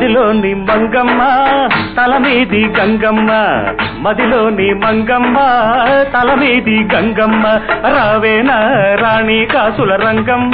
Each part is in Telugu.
మదిలోని మంగమ్మ తల మీది గంగమ్మ మదిలోని మంగమ్మ తల మీది గంగమ్మ రావేనా రాణి కాసుల రంగమ్మ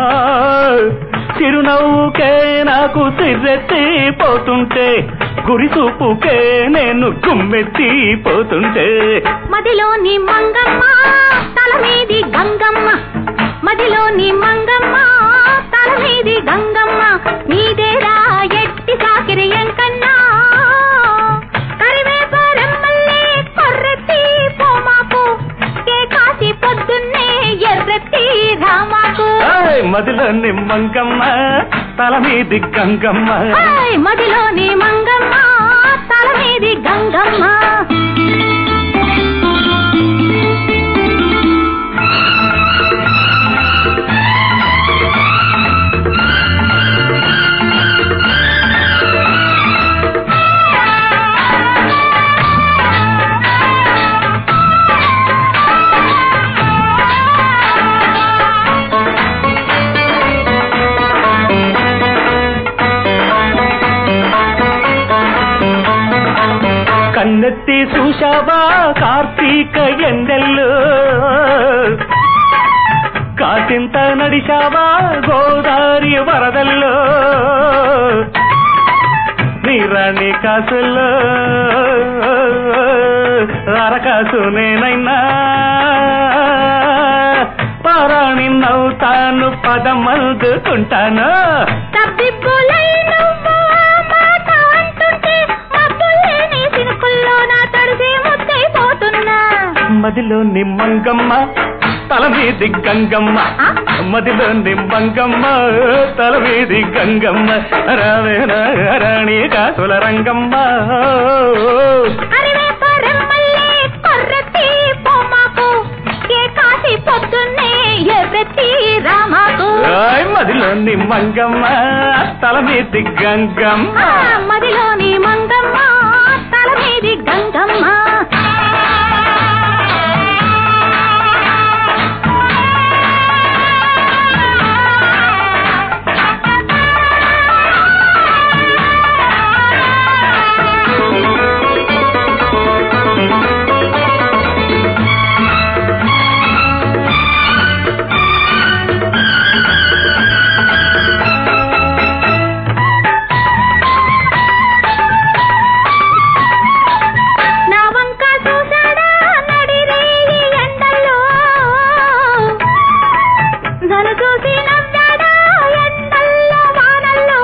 చిరునవ్వుకే నాకు సిర్రెత్తి పోతుంటే గురి చూపుకే నేను గుమ్మెత్తి పోతుంటే మదిలోని మంగమ్మ తల మీది గంగమ్మ మదిలోని మంగమ్మ తల మీది గంగమ్మ నీదేరా ఎట్టి సాకిరి ఎంకన్నా కరివేప రెమ్మల్లే కొర్రెత్తి పోమాకు కే కాసి పొద్దున్నే ఎర్రెత్తి రామాకు ఏయ్, మదిలోని మంగమ్మ తల మీది గంగమ్మ హాయ్ మదిలోని మంగమ్మ తల మీది గంగమ్మ కన్నెత్తి చూశావా కార్తీక ఎండెల్లు కాసింత నడిశావా గోదారి వరదల్లో నీరాణి కాసుల్లో అరకాసు నేనైనా పారాణి నవ్వుతాను పదమల్దుకుంటాను తబ్బిబ్బులై నువ్వు ఆ మాట అంటుంటే మబ్బుల్లేని సినుకుల్లో నా తడిసి ముద్దైపోతున్నా మదిలో నిమ్మంగమ్మ తల మీది గంగమ్మ ఆ? మదిలో నిమ్మంగమ్మ తల మీది గంగమ్మ రావేనా రాణి కాసుల రంగమ్మ కరివేప రెమ్మల్లే కొర్రెత్తి పోమాకు ఏ కాసి పొద్దున్నే ఎర్రెత్తి రామాకు ఆయ్ మదిలో నిమ్మంగమ్మ తల మీది గంగమ్మ ఆ, మదిలోని మంగమ్మ తల మీది గంగమ్మ నా వంక చూసాడా నడిరేయి ఎండల్లో నన్ను చూసి నవ్వాడా ఎండల్లో వానల్లో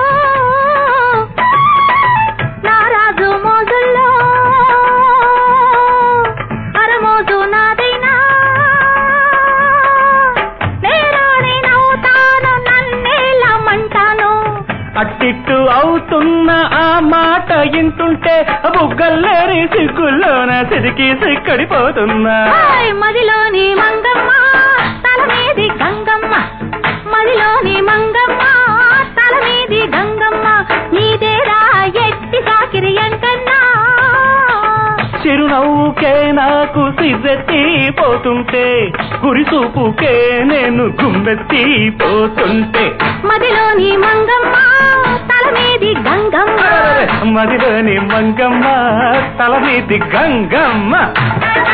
నా రాజు మోజుల్లో అరమోజు నాదైనా నేరాని నవ్వుతాను నన్నేలమంటాను అట్టిట్టు అవుతున్న ఆ మాట ఇంటుంటే బుగ్గల్లేరి సిగ్గుల్లోన సిరికి సిక్కడిపోతున్నా హాయ్ మదిలోని మంగమ్మ తల మీది గంగమ్మ మదిలోని మంగమ్మ తల మీది గంగమ్మ నీదేరా ఎట్టి సాకిరి ఎంకన్నా చిరునవ్వుకే నాకు సిర్రెత్తి పోతుంటే గురి చూపుకే నేను గుమ్మెత్తి పోతుంటే మదిలోని మంగమ్మ తల మీది గంగమ్మ మదిలోని మంగమ్మ తల మీది గంగమ్మ